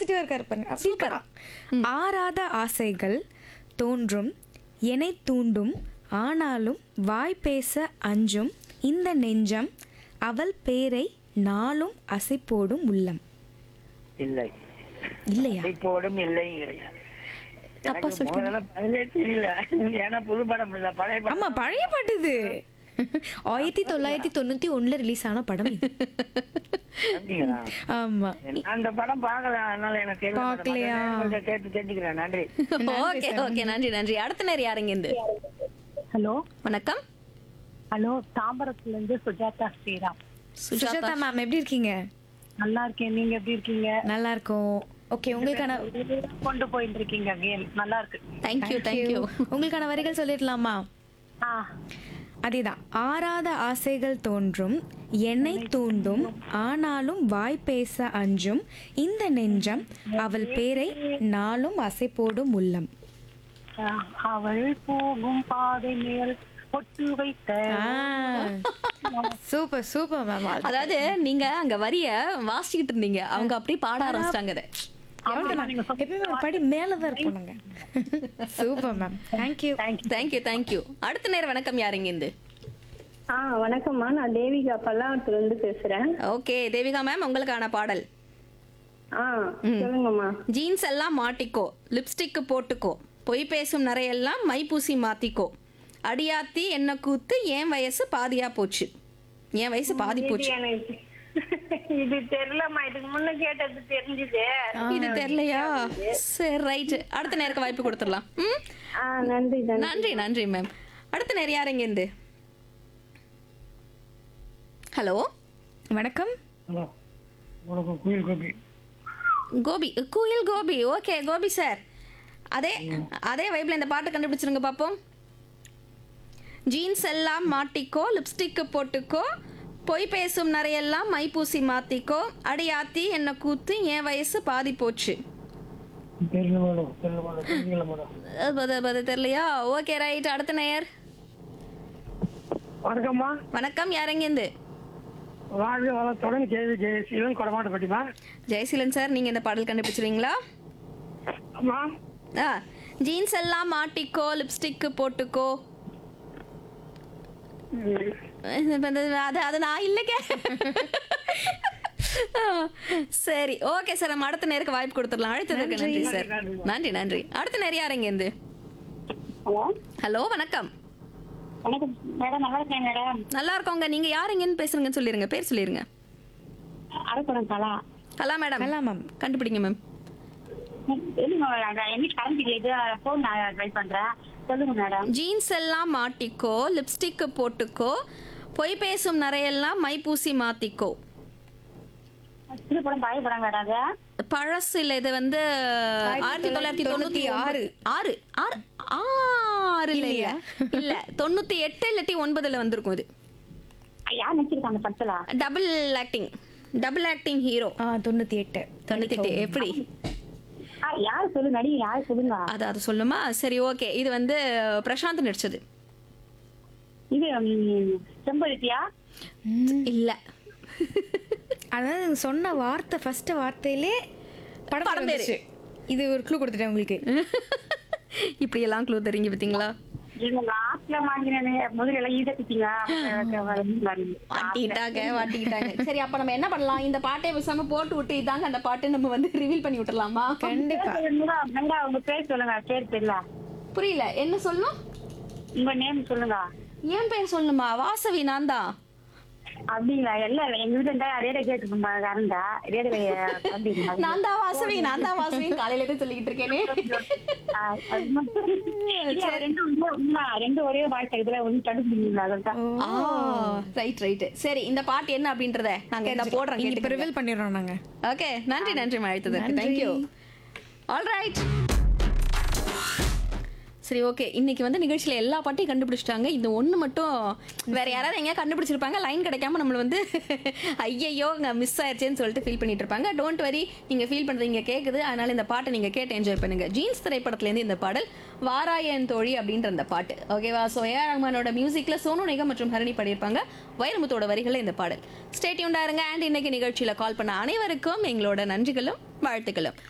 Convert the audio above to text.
பாசிட்டிவா இருக்காரு பாருங்க சூப்பரா ஆறாத ஆசைகள் தோன்றும் எனை தூண்டும் ஆனாலும் வாய் பேச அஞ்சும் இந்த நெஞ்சம் அவள் பேரை நாளும் அசைப்போடும் உள்ளம் இல்லை இல்லையா இப்போடும் இல்லை தப்பா எனக்கு முதல்ல பதிலே தெரியல ஏன்னா புது படம் இல்ல பழைய படம் ஆமா பழைய பாட்டு இது ஆயிரத்தி தொள்ளாயிரத்தி தொண்ணூத்தி ஒண்ணுல ரிலீஸ் ஆன படம் இது அப்படிங்களா? ஆமா நான் அந்த படம் பார்க்கல அதனால எனக்கு தெரியல மேடம். பார்க்கலையா? அதனால கொஞ்சம் கேட்டு தெரிஞ்சுக்கிறேன் நன்றி ஓகே ஓகே நன்றி நன்றி அடுத்த நேரம் யாருங்க இருந்து ஹலோ வணக்கம் ஹலோ தாம்பரத்துல இருந்து சுஜாதா ஸ்ரீராம் சுஜாதா மேம் எப்படி இருக்கீங்க நல்லா இருக்கேன் நீங்க எப்படி இருக்கீங்க நல்லா இருக்கோம் ஓகே உங்களுக்கான கொண்டு போயிட்டு இருக்கீங்க கேம் நல்லா இருக்கு தேங்க்யூ தேங்க்யூ உங்களுக்கான வரிகள் சொல்லிடலாமா ஆ அதேதான் ஆறாத ஆசைகள் தோன்றும் என்னை தூண்டும் ஆனாலும் வாய் பேச அஞ்சும் இந்த நெஞ்சம் அவள் பேரை நாளும் அசைப்போடும் உள்ளம் ஆ, அவள் போகும் பாதை மேல் பொட்டு வைத்த சூப்பர் சூப்பர் மேம் அதாவது நீங்க அங்க வரிய வாசிக்கிட்டு இருந்தீங்க அவங்க அப்படியே பாட ஆரம்பிச்சிட்டாங்க அதை எப்பயுமே ஒரு படி மேலதான் இருப்போம் நாங்க super ma'am thank you thank you thank you அடுத்த நேரம் வணக்கம் யாருங்க இருந்து ஆ வணக்கம்மா நான் தேவிகா பல்லாவரத்துல இருந்து பேசுறேன் ஓகே தேவிகா மேம் உங்களுக்கான பாடல் ஆ சொல்லுங்கம்மா ஜீன்ஸ் எல்லாம் மாட்டிக்கோ லிப்ஸ்டிக் போட்டுக்கோ பொய் பேசும் நிறையெல்லாம் மைப்பூசி மாத்திக்கோ அடியாத்தி என்ன கூத்து என் வயசு பாதியா போச்சு என் வயசு பாதி இது போச்சு எனக்கு இது தெரியலம்மா இதுக்கு முன்ன கேட்டது தெரிஞ்சுது இது தெரியலையா சரி ரைட் அடுத்த நேருக்கு வாய்ப்பு கொடுத்துடலாம் ம் ஆ நன்றி நன்றி நன்றி நன்றி மேம் அடுத்த நேரம் யாருங்க இருந்து ஹலோ வணக்கம் ஹலோ உனக்கு குயில் கோபி கோபி குயில் கோபி ஓகே கோபி சார் அதே அதே வைப்ல இந்த பாட்டை கண்டுபிடிச்சிருங்க பாப்போம் ஜீன்ஸ் எல்லாம் மாட்டிக்கோ லிப்ஸ்டிக் போட்டுக்கோ பொய் பேசும் நிறையெல்லாம் மைப்பூசி மாத்திக்கோ அடியாத்தி என்ன கூத்து என் வயசு பாதி போச்சு தெரியல மேடம் தெரியல மேடம் தெரியல மேடம் அது பத- பத தெரியலையா ஓகே ரைட் அடுத்த நேயர் வணக்கம்மா வணக்கம் யாரெங்கேருந்து வாழ்க வளத்துடன் கேவி ஜெயசீலன் கொடமாட்டப்பட்டிமா ஜெயசீலன் சார் நீங்க இந்த பாடல் கண்டுபிடிச்சிருவீங்களா அம்மா ஆ ஜீன்ஸ் எல்லாம் மாட்டிக்கோ லிப்ஸ்டிக் போட்டுக்கோ இப்ப இந்த- அது அது நான் இல்லைங்க ஆ, சரி ஓகே சார் நம்ம அடுத்த நேருக்கு வாய்ப்பு கொடுத்துடலாம் அழைத்ததற்கு நன்றி சார் நன்றி நன்றி அடுத்த நேரம் யாருங்க இருந்து ஹலோ ஹலோ வணக்கம் வணக்கம் மேடம் நல்லா இருக்கேன் மேடம் நல்லா இருக்கோங்க நீங்க யாருங்கன்னு பேசுறீங்கன்னு சொல்லிருங்க பேர் சொல்லிருங்க அரப்பணம் Kala hello madam hello ma'am கண்டுபிடிங்க மேம் இல்லைங்க என்ன கிளம்பிக்கல இது ஃபோன் நான் ட்ரை பண்றேன் சொல்லுங்க மேடம் ஜீன்ஸ் எல்லாம் மாட்டிக்கோ லிப்ஸ்டிக் போட்டுக்கோ பொய் பேசும் நிறையெல்லாம் மைப்பூசி மாத்திக்கோ சின்ன படம் பாய படம் மேடம் அது பழசு இல்ல இது வந்து ஆயிரத்தி தொள்ளாயிரத்தி தொண்ணூத்தி ஆறு ஆறு ஆறு ஆறு இல்லையா இல்ல தொண்ணூத்தி எட்டு இல்லாட்டி ஒன்பதுல வந்திருக்கும் இது யார் நினைச்சிருக்காங்க படத்துல double acting double acting hero ஆ தொண்ணூத்தி எட்டு தொண்ணூத்தி எட்டு எப்படி ஆ, யார் சொல்லுங்க நடிகை யார் சொல்லுங்க அது அது சொல்லுமா சரி ஓகே இது வந்து பிரசாந்த் நடிச்சது இது ம், செம்பருத்தியா இல்ல அதாவது சொன்ன வார்த்தை ஃபர்ஸ்ட் வார்த்தையிலே படம் படம் பேரு. வந்துருச்சு இது ஒரு க்ளூ கொடுத்துட்டேன் உங்களுக்கு இப்படி எல்லாம் க்ளூ தெரியுங்க பாத்தீங்களா நீங்க லாஸ்ட்ல வாங்கினே முதல்ல எல்லாம் ஈட குத்திங்க வாட்டிக்கிட்டாங்க வாட்டிக்கிட்டாங்க சரி அப்ப நம்ம என்ன பண்ணலாம் இந்த பாட்டை பேசாம போட்டு விட்டு இதாங்க அந்த பாட்டை நம்ம வந்து ரிவீல் பண்ணி விட்டுறலாமா கண்டிப்பா வெங்கா உங்க பேர் சொல்லுங்க பேர் தெரியல புரியல என்ன சொல்லணும் உங்க நேம் சொல்லுங்க ஏன் பேர் சொல்லணுமா வாசவி நான் தான் அப்படிங்களா எல்லாம் எங்க வீட்டுல இருந்தா ரேடியோ கேட்டு கறந்தா ரேடியோ அப்படிங்களா நான் தான் வாசவி நான் தான் வாசவி காலையில இருந்து சொல்லிக்கிட்டு இருக்கேனே ஆ, அது மட்டும். இல்ல, ரெண்டு உண்மை, உண்மை. ரெண்டு ஒரே வாழ்க்கை இதுல ஒண்ணு தடுப்புங்களா அதான் ரைட் ரைட் சரி இந்த பாட்டு என்ன அப்படின்றத நாங்க இந்த போடுறோம் இப்ப கேட்டுக்கோங்க. ரிவீல் பண்ணிடுறோம் நாங்க ஓகே நன்றி நன்றி அழைத்ததற்கு நன்றி. தேங்க்யூ ஆல் ரைட் சரி ஓகே இன்னைக்கு வந்து நிகழ்ச்சியில எல்லா பாட்டையும் கண்டுபிடிச்சிட்டாங்க இந்த ஒண்ணு மட்டும் வேற யாராவது எங்கேயா கண்டுபிடிச்சிருப்பாங்க லைன் கிடைக்காம நம்மள வந்து ஐயையோ மிஸ் ஆயிடுச்சேன்னு சொல்லிட்டு ஃபீல் பண்ணிட்டு இருப்பாங்க டோன்ட் வரி நீங்க ஃபீல் பண்றது இங்க கேக்குது அதனால இந்த பாட்டை நீங்க கேட்டு என்ஜாய் பண்ணுங்க ஜீன்ஸ் திரைப்படத்துல இருந்து இந்த பாடல் வாராயன் தோழி அப்படின்ற அந்த பாட்டு ஓகேவா ஸோ ஏஆர் ரஹ்மானோட மியூசிக்ல சோனு நிகம் மற்றும் ஹரணி பாடியிருப்பாங்க வைரமுத்தோட வரிகளில் இந்த பாடல் ஸ்டேட்யூண்டா இருங்க அண்ட் இன்னைக்கு நிகழ்ச்சியில கால் பண்ண அனைவருக்கும் எங்களோட நன்றிகளும் வாழ்த்துக்களும்